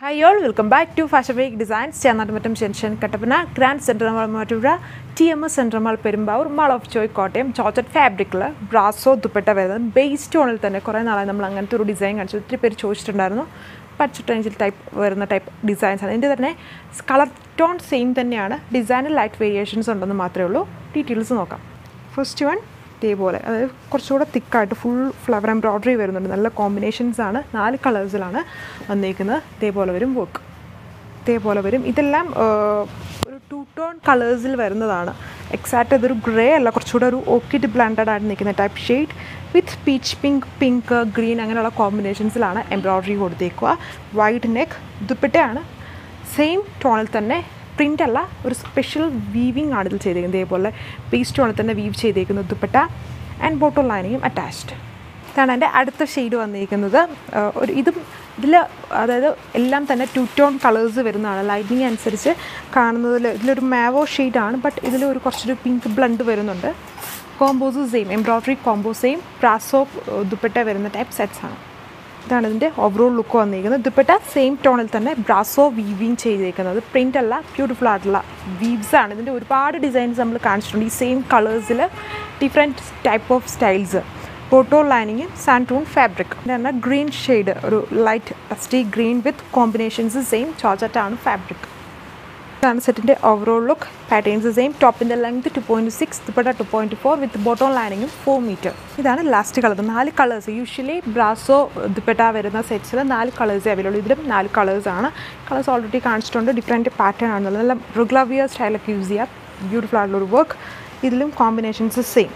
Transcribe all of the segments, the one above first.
hi all welcome back to fashion week designs Chennattumattam junction Kattappana grand central mall മാറ്റൂര T M S central mall Perumbavoor mall of choice Kottayam ചോച്ചറ്റ് ഫാബ്രിക്കിൽ brasso dupatta വരുന്നത് base ടോണിൽ തന്നെ കുറേ നാളായി നമ്മൾ അങ്ങനത്തെ ഒരു ഡിസൈൻ കാണിച്ചു ഒത്തിരി പേര് ചോദിച്ചിട്ടുണ്ടായിരുന്നു ബഡ്ജറ്റ് റേഞ്ചിൽ ടൈപ്പ് വരുന്ന ടൈപ്പ് ഡിസൈൻസ് ആണ് ഇതിൻ്റെ തന്നെ കളർ ടോൺ സെയിം തന്നെയാണ് ഡിസൈനിൽ ലൈറ്റ് വേരിയേഷൻസ് ഉണ്ടെന്ന് മാത്രമേ ഉള്ളൂ ഡീറ്റെയിൽസ് നോക്കാം ഫസ്റ്റ് വൺ ഇതേപോലെ അതായത് കുറച്ചുകൂടെ തിക്കായിട്ട് ഫുൾ ഫ്ലവർ എംബ്രോയ്ഡറി വരുന്നുണ്ട് നല്ല കോമ്പിനേഷൻസ് ആണ് നാല് കളേഴ്സിലാണ് വന്നിരിക്കുന്നത് ഇതേപോലെ വരും വർക്ക് ഇതേപോലെ വരും ഇതെല്ലാം ആ, ഒരു ടു ടോൺ കളേഴ്സിൽ വരുന്നതാണ് എക്സാക്റ്റ് ഇതൊരു ഗ്രേ അല്ല കുറച്ചുകൂടെ ഒരു ഓക്കിഡ് ബ്ലാൻഡഡ് ആയിട്ട് നിൽക്കുന്ന type shade with peach pink pink green അങ്ങനെയുള്ള കോമ്പിനേഷൻസിലാണ് എംബ്രോയ്ഡറി കൊടുത്തേക്കുക വൈറ്റ് നെക്ക് ദുപ്പട്ടയാണ് സെയിം ടോണിൽ തന്നെ പ്രിൻ്റ് അല്ല ഒരു സ്പെഷ്യൽ വീവിങ് ആണ് ഇതിൽ ചെയ്തേക്കുന്നത് ഇതേപോലെ പീസ് ടോണിൽ തന്നെ വീവ് ചെയ്തേക്കുന്ന ദുപ്പട്ട ആൻഡ് ബോട്ടൽ ലൈനിങ്ങും അറ്റാച്ച്ഡ് ഇതാണ് എൻ്റെ അടുത്ത ഷെയ്ഡ് വന്നിരിക്കുന്നത് ആ, ഒരു ഇതും ഇതിൽ അതായത് എല്ലാം തന്നെ ടു ടോൺ കളേഴ്സ് വരുന്നതാണ് ലൈറ്റിങ് അനുസരിച്ച് കാണുന്നതിൽ ഇതിലൊരു മാവോ ഷെയ്ഡാണ് ബട്ട് ഇതിൽ ഒരു കുറച്ചൊരു പിങ്ക് ബ്ലണ്ട് വരുന്നുണ്ട് combos same embroidery combo same palazzo dupatta വരുന്ന ടൈപ്പ് സെറ്റ്സ് ആണ് ഇതാണ് ഇതിൻ്റെ ഓവറോൾ ലുക്ക് വന്നിരിക്കുന്നത് ദുപ്പട്ട സെയിം ടോണിൽ തന്നെ ബ്രാസോ വീവിങ് ചെയ്തേക്കുന്നത് പ്രിൻ്റ് അല്ല ബ്യൂട്ടിഫുൾ ആയിട്ടുള്ള വീവ്സ് ആണ് ഇതിൻ്റെ ഒരുപാട് ഡിസൈൻസ് നമ്മൾ കാണിച്ചിട്ടുണ്ട് ഈ സെയിം കളേഴ്സിൽ different type of styles photo lining santoon fabric പിന്നെ ഗ്രീൻ ഷെയ്ഡ് ഒരു light dusty green with combinations same ചോർജറ്റാണ് ഫാബ്രിക് ഇതാണ് സെറ്റിൻ്റെ ഓവറോൾ ലുക്ക് പാറ്റേൺസ് സെയിം ടോപ്പിൻ്റെ length two point six dupatta two point four with bottom ലൈനിങ്ങും four metre ഇതാണ് last colour നാല് colours usually palazzo dupatta വരുന്ന സെറ്റ്സിൽ നാല് കളേഴ്സ് അവൈലബിൾ ഇതിലും നാല് കളേഴ്സാണ് കളേഴ്സ് ഓൾറെഡി കാണിച്ചിട്ടുണ്ട് ഡിഫറെൻറ്റ് പാറ്റേൺ ആണുള്ളത് നല്ല റെഗുലർ വിയർ സ്റ്റൈലൊക്കെ യൂസ് ചെയ്യാം ബ്യൂട്ടിഫുൾ ആയിട്ടുള്ളൊരു വർക്ക് ഇതിലും കോമ്പിനേഷൻസ് സെയിം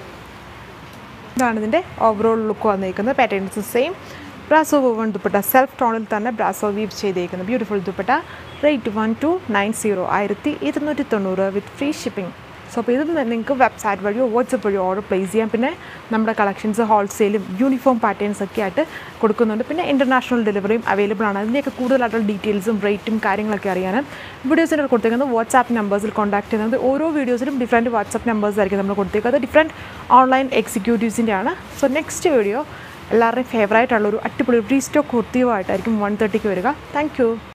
ഇതാണ് ഇതിൻ്റെ ഓവറോൾ ലുക്ക് വന്നിരിക്കുന്നത് patterns same palazzo one dupatta self ടോണിൽ തന്നെ ബ്രാസോ വീവ് ചെയ്തേക്കുന്നത് beautiful dupatta rate one two nine zero ആയിരത്തി ഇരുന്നൂറ്റി തൊണ്ണൂറ് വിത്ത് ഫ്രീ ഷിപ്പിംഗ് സോ അപ്പോൾ ഇത് നിങ്ങൾക്ക് വെബ്സൈറ്റ് വഴിയോ വാട്സപ്പ് വഴിയോ ഓർഡർ പ്ലേസ് ചെയ്യാം പിന്നെ നമ്മുടെ കളക്ഷൻസ് ഹോൾസെയിലും യൂണിഫോം പാറ്റേൺസ് ഒക്കെ ആയിട്ട് കൊടുക്കുന്നുണ്ട് പിന്നെ ഇൻ്റർനാഷണൽ ഡെലിവറിയും അവൈലബിൾ ആണ് അതിൻ്റെയൊക്കെ കൂടുതലായിട്ടുള്ള ഡീറ്റെയിൽസും റേറ്റും കാര്യങ്ങളൊക്കെ അറിയാനും വീഡിയോസിൻ്റെ കൊടുത്തേക്കുന്നത് വാട്സാപ്പ് നമ്പേഴ്സിൽ കോൺടാക്ട് ചെയ്യുന്നത് ഓരോ വീഡിയോസിലും ഡിഫറെൻറ്റ് വാട്സാപ്പ് നമ്പേഴ്സ് ആയിരിക്കും നമ്മൾ കൊടുത്തേക്കുന്നത് ഡിഫറെൻറ്റ് ഓൺലൈൻ എക്സിക്യൂട്ടീവ്സിൻ്റെ ആണ് സോ നെക്സ്റ്റ് വീഡിയോ എല്ലാവരുടെയും ഫേവറേറ്റ് ആയിട്ടുള്ള ഒരു അടിപൊളി റീസ്റ്റോക്ക് കുർത്തിയുമായിട്ടായിരിക്കും വൺ തേർട്ടിക്ക് വരിക താങ്ക് യു